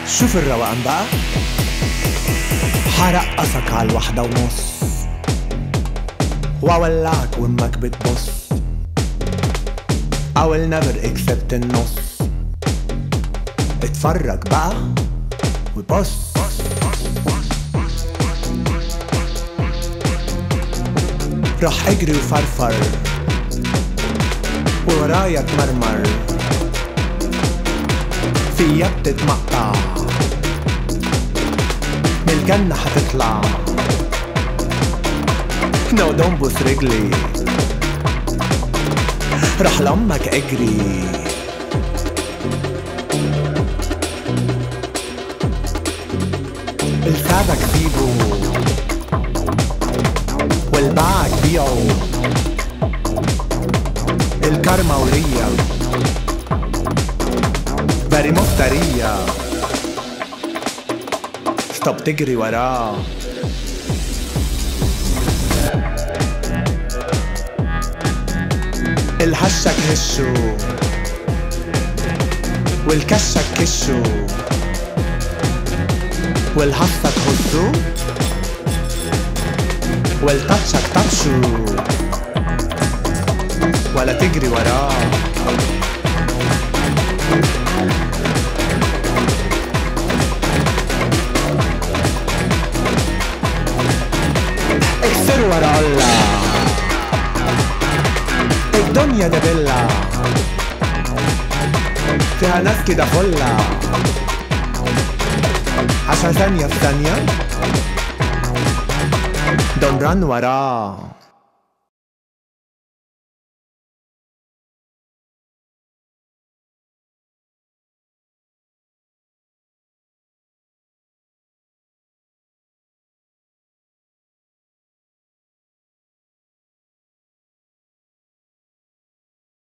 شوف الروقان بقى حرقصك على الوحدة ونص وولعك وامك بتبص I will never accept النص اتفرج بقى وبص راح اجري وفرفر وورايا اتمرمر فيا بتتمقطع من الجنة هتطلع نو دون بوس رجلي راح لأمك اجري الخابك سيبه والباعك بيعه الكرمة وليا باري مفترية ستوب تجري وراه الهشك هشو والكشك كشو والهصك هزو والتاتشك تاتشو ولا تجري وراه اكسر ورا الله الدنيا دبلة فيها ناس كده فلة عشان ثانية في ثانية دون رن وراه